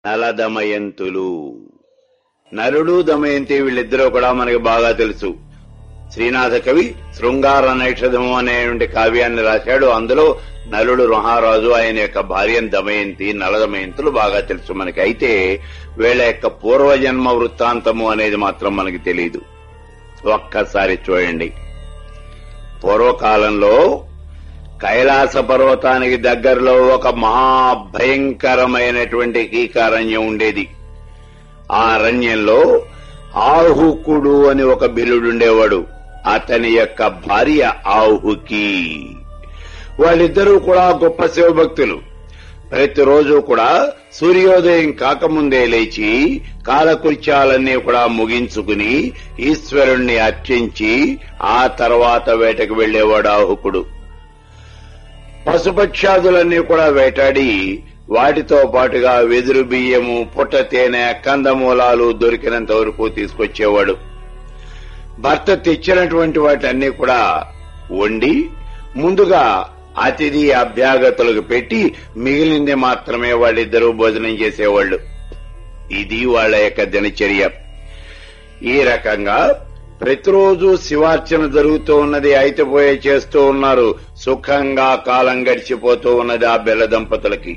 నల దమయంతులు నలుడు దమయంతి వీళ్ళిద్దరూ కూడా మనకి బాగా తెలుసు శ్రీనాథ కవి శృంగార నైషధము అనేటువంటి కావ్యాన్ని రాశాడు అందులో నలుడు మహారాజు ఆయన యొక్క భార్యను దమయంతి నల దమయంతులు బాగా తెలుసు మనకి అయితే వీళ్ళ యొక్క పూర్వజన్మ వృత్తాంతము అనేది మాత్రం మనకి తెలియదు ఒక్కసారి చూడండి పూర్వకాలంలో కైలాస పర్వతానికి దగ్గరలో ఒక మహాభయంకరమైనటువంటి కీకారణ్యం ఉండేది ఆ అరణ్యంలో ఆహుకుడు అని ఒక బిల్లుడుండేవాడు అతని యొక్క భార్య ఆహుకి వాళ్ళిద్దరూ కూడా గొప్ప శివభక్తులు ప్రతిరోజు కూడా సూర్యోదయం కాకముందే లేచి కాలకృత్యాలన్నీ కూడా ముగించుకుని ఈశ్వరుణ్ణి అర్చించి ఆ తర్వాత వేటకు వెళ్లేవాడు ఆహుకుడు పశుపక్షాదులన్నీ కూడా వేటాడి వాటితో పాటుగా వెదురు బియ్యము పుట్ట తేనె కందమూలాలు దొరికినంత వరకు తీసుకొచ్చేవాడు భర్త తెచ్చినటువంటి వాటన్ని కూడా వండి ముందుగా అతిథి అభ్యాగతులకు పెట్టి మిగిలింది మాత్రమే వాళ్ళిద్దరూ భోజనం చేసేవాళ్లు ఇది వాళ్ళ యొక్క దినచర్య ఈ రకంగా ప్రతిరోజు శివార్చన జరుగుతూ ఉన్నది అయితపోయే చేస్తూ ఉన్నారు సుఖంగా కాలం గడిచిపోతూ ఉన్నది ఆ బెల్ల దంపతులకి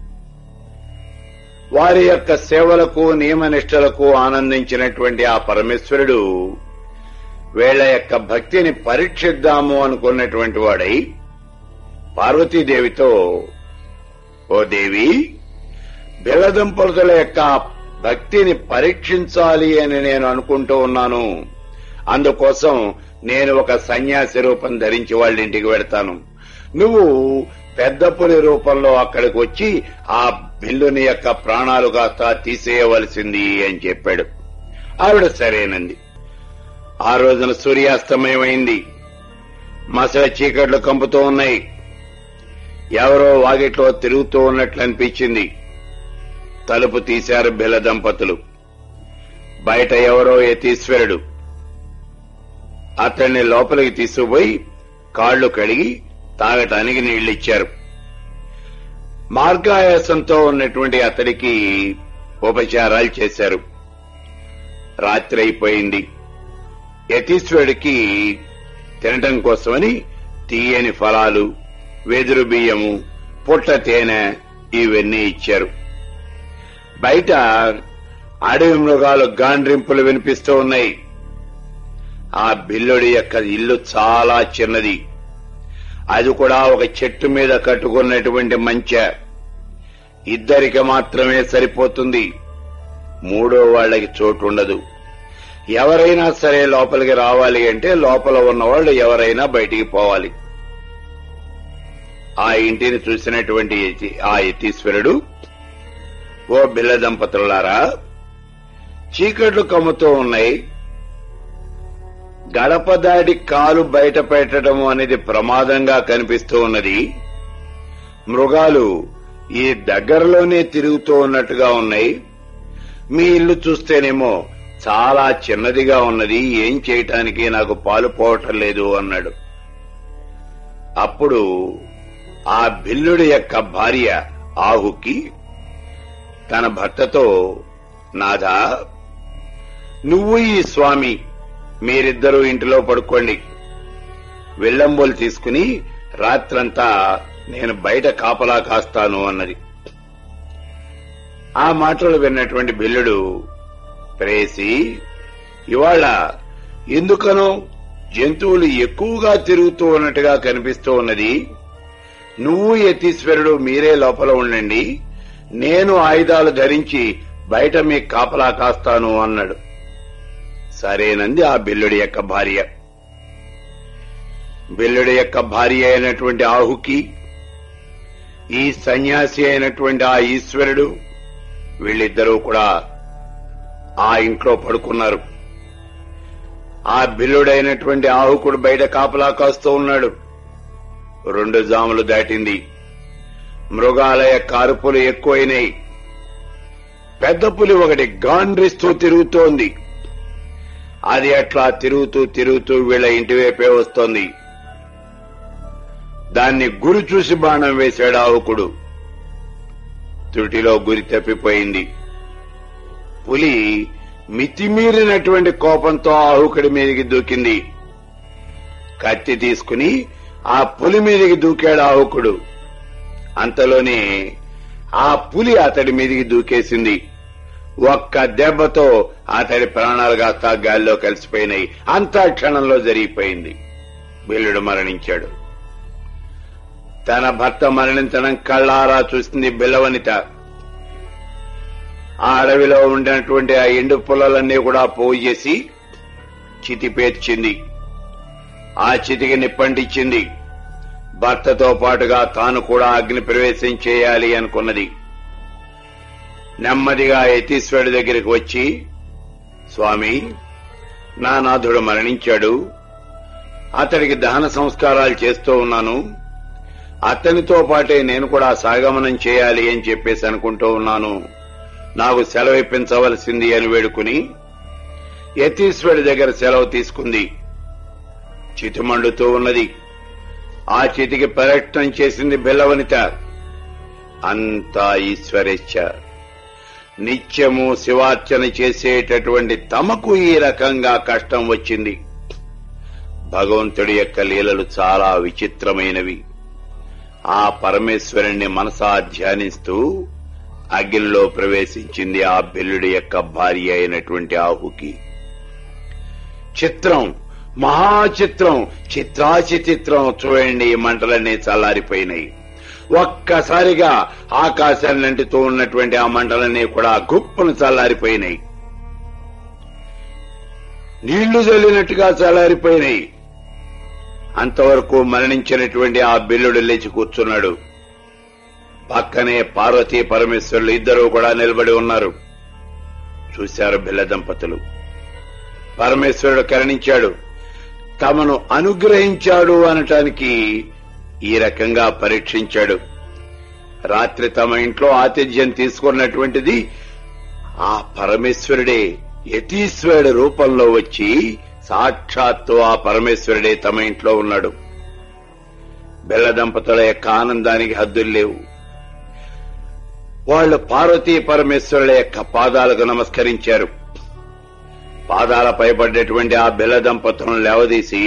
వారి యొక్క సేవలకు నియమనిష్టలకు ఆనందించినటువంటి ఆ పరమేశ్వరుడు వీళ్ల యొక్క భక్తిని పరీక్షిద్దాము అనుకున్నటువంటి వాడై పార్వతీదేవితో ఓ దేవి బెల్లదంపతుల యొక్క భక్తిని పరీక్షించాలి అని నేను అనుకుంటూ ఉన్నాను అందుకోసం నేను ఒక సన్యాసి రూపం ధరించి వాళ్ళ ఇంటికి వెడతాను నువ్వు పెద్ద పులి రూపంలో అక్కడికి వచ్చి ఆ బిల్లుని యొక్క ప్రాణాలు కాస్త తీసేయవలసింది అని చెప్పాడు ఆవిడ సరేనంది ఆ రోజున సూర్యాస్తమయమైంది మసల చీకట్లు కంపుతూ ఉన్నాయి ఎవరో వాగిట్లో తిరుగుతూ ఉన్నట్లు అనిపించింది తలుపు తీశారు బిల్ల దంపతులు బయట ఎవరో యతీశ్వరుడు అతన్ని లోపలికి తీసుకుపోయి కాళ్లు కడిగి తాగటానికి నీళ్లిచ్చారు మార్గాయాసంతో ఉన్నటువంటి అతడికి ఉపచారాలు చేశారు రాత్రి అయిపోయింది యతీశ్వరుడికి తినటం కోసమని తీయని ఫలాలు వెదురు బియ్యము పుట్ట తేనె ఇవన్నీ ఇచ్చారు బయట అడవి మృగాలు గాండ్రింపులు వినిపిస్తూ ఉన్నాయి ఆ బిల్లుడి యొక్క ఇల్లు చాలా చిన్నది అది కూడా ఒక చెట్టు మీద కట్టుకున్నటువంటి మంచె ఇద్దరికి మాత్రమే సరిపోతుంది మూడో వాళ్ళకి చోటు ఉండదు ఎవరైనా సరే లోపలికి రావాలి అంటే లోపల ఉన్నవాళ్ళు ఎవరైనా బయటికి పోవాలి ఆ ఇంటిని చూసినటువంటి యతి- ఆ యతీశ్వరుడు ఓ బిల్ల దంపతులారా చీకట్లు కమ్ముతూ ఉన్నాయి గడప దాటి కాలు బయట పెట్టడం అనేది ప్రమాదంగా కనిపిస్తూ ఉన్నది మృగాలు ఈ దగ్గరలోనే తిరుగుతూ ఉన్నట్టుగా ఉన్నాయి మీ ఇల్లు చూస్తేనేమో చాలా చిన్నదిగా ఉన్నది ఏం చేయటానికి నాకు పాలు పోవటం లేదు అన్నాడు అప్పుడు ఆ బిల్లుడి యొక్క భార్య ఆహుకి తన భర్తతో నాథా నువ్వు ఈ స్వామి మీరిద్దరూ ఇంటిలో పడుకోండి విల్లంబోలు తీసుకుని రాత్రంతా నేను బయట కాపలా కాస్తాను అన్నది ఆ మాటలు విన్నటువంటి బిల్లుడు ప్రేసి ఇవాళ ఎందుకనో జంతువులు ఎక్కువగా తిరుగుతూ ఉన్నట్టుగా కనిపిస్తూ ఉన్నది నువ్వు యతీశ్వరుడు మీరే లోపల ఉండండి నేను ఆయుధాలు ధరించి బయట మీ కాపలా కాస్తాను అన్నాడు సరేనంది ఆ బిల్లుడి యొక్క భార్య బిల్లుడి యొక్క భార్య అయినటువంటి ఆహుకి ఈ సన్యాసి అయినటువంటి ఆ ఈశ్వరుడు వీళ్ళిద్దరూ కూడా ఆ ఇంట్లో పడుకున్నారు ఆ బిల్లుడైనటువంటి ఆహుకుడు బయట కాపలా కాస్తూ ఉన్నాడు రెండు జాములు దాటింది మృగాల యొక్క అరుపులు ఎక్కువైనాయి పెద్ద పులి ఒకటి గాండ్రిస్తూ తిరుగుతోంది అది అట్లా తిరుగుతూ తిరుగుతూ వీళ్ళ ఇంటి వైపే వస్తోంది దాన్ని గురి చూసి బాణం వేశాడు ఆవుకుడు త్రుటిలో గురి తప్పిపోయింది పులి మితిమీరినటువంటి కోపంతో ఆహుకుడి మీదకి దూకింది కత్తి తీసుకుని ఆ పులి మీదకి దూకాడు ఆహుకుడు అంతలోనే ఆ పులి అతడి మీదకి దూకేసింది ఒక్క దెబ్బతో అతడి ప్రాణాలు కాస్త గాల్లో కలిసిపోయినాయి అంతా క్షణంలో జరిగిపోయింది బిల్లుడు మరణించాడు తన భర్త మరణించడం కళ్ళారా చూసింది బిల్లవనిత ఆ అడవిలో ఉండినటువంటి ఆ ఎండు పొలాలన్నీ కూడా పోగు చేసి చితి పేర్చింది ఆ చితికి నిప్పంటించింది భర్తతో పాటుగా తాను కూడా అగ్ని ప్రవేశం చేయాలి అనుకున్నది నెమ్మదిగా యతీశ్వరుడి దగ్గరికి వచ్చి స్వామి నా నాథుడు మరణించాడు అతడికి దహన సంస్కారాలు చేస్తూ ఉన్నాను అతనితో పాటే నేను కూడా సాగమనం చేయాలి అని చెప్పేసి అనుకుంటూ ఉన్నాను నాకు సెలవు ఇప్పించవలసింది అని వేడుకుని యతీశ్వరుడి దగ్గర సెలవు తీసుకుంది చితిమండుతూ ఉన్నది ఆ చితికి పర్యటన చేసింది బిల్లవనిత అంతా ఈశ్వరేచ్ఛ నిత్యము శివార్చన చేసేటటువంటి తమకు ఈ రకంగా కష్టం వచ్చింది భగవంతుడి యొక్క లీలలు చాలా విచిత్రమైనవి ఆ పరమేశ్వరుణ్ణి మనసా ధ్యానిస్తూ అగ్నిలో ప్రవేశించింది ఆ బిల్లుడి యొక్క భార్య అయినటువంటి ఆహుకి చిత్రం మహాచిత్రం చిత్రాచి చిత్రం చూడండి ఈ మంటలన్నీ చల్లారిపోయినాయి ఒక్కసారిగా ఆకాశాన్ని అంటుతూ ఉన్నటువంటి ఆ మంటలన్నీ కూడా గుప్పును చల్లారిపోయినాయి నీళ్లు చల్లినట్టుగా చల్లారిపోయినాయి అంతవరకు మరణించినటువంటి ఆ బిల్లుడు లేచి కూర్చున్నాడు పక్కనే పార్వతీ పరమేశ్వరులు ఇద్దరూ కూడా నిలబడి ఉన్నారు చూశారు బిల్ల దంపతులు పరమేశ్వరుడు కరుణించాడు తమను అనుగ్రహించాడు అనటానికి ఈ రకంగా పరీక్షించాడు రాత్రి తమ ఇంట్లో ఆతిథ్యం తీసుకున్నటువంటిది ఆ పరమేశ్వరుడే యతీశ్వరుడి రూపంలో వచ్చి సాక్షాత్తు ఆ పరమేశ్వరుడే తమ ఇంట్లో ఉన్నాడు బెల్ల దంపతుల యొక్క ఆనందానికి హద్దులు లేవు వాళ్ళు పార్వతీ పరమేశ్వరుల యొక్క పాదాలకు నమస్కరించారు పాదాలపై పడ్డటువంటి ఆ బెల్ల దంపతులను లేవదీసి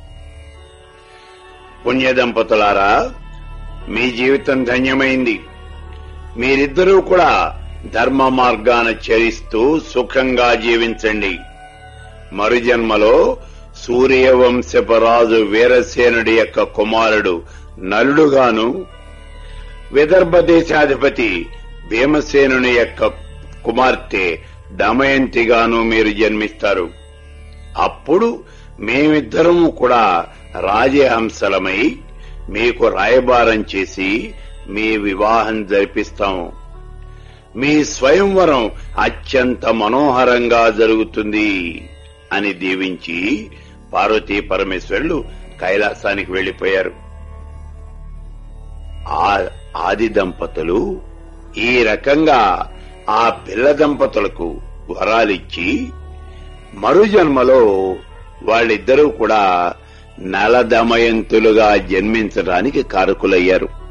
పుణ్య దంపతులారా మీ జీవితం ధన్యమైంది మీరిద్దరూ కూడా ధర్మ మార్గాన చరిస్తూ సుఖంగా జీవించండి మరుజన్మలో సూర్యవంశపు రాజు వీరసేనుడి యొక్క కుమారుడు నలుడుగాను విదర్భ దేశాధిపతి భీమసేనుని యొక్క కుమార్తె దమయంతిగాను మీరు జన్మిస్తారు అప్పుడు మేమిద్దరము కూడా రాజహంసలమై మీకు రాయబారం చేసి మీ వివాహం జరిపిస్తాము మీ స్వయంవరం అత్యంత మనోహరంగా జరుగుతుంది అని దీవించి పార్వతీ పరమేశ్వరులు కైలాసానికి వెళ్లిపోయారు ఆ ఆది దంపతులు ఈ రకంగా ఆ పిల్ల దంపతులకు వరాలిచ్చి మరుజన్మలో వాళ్ళిద్దరూ కూడా నలదమయంతులుగా జన్మించడానికి కారకులయ్యారు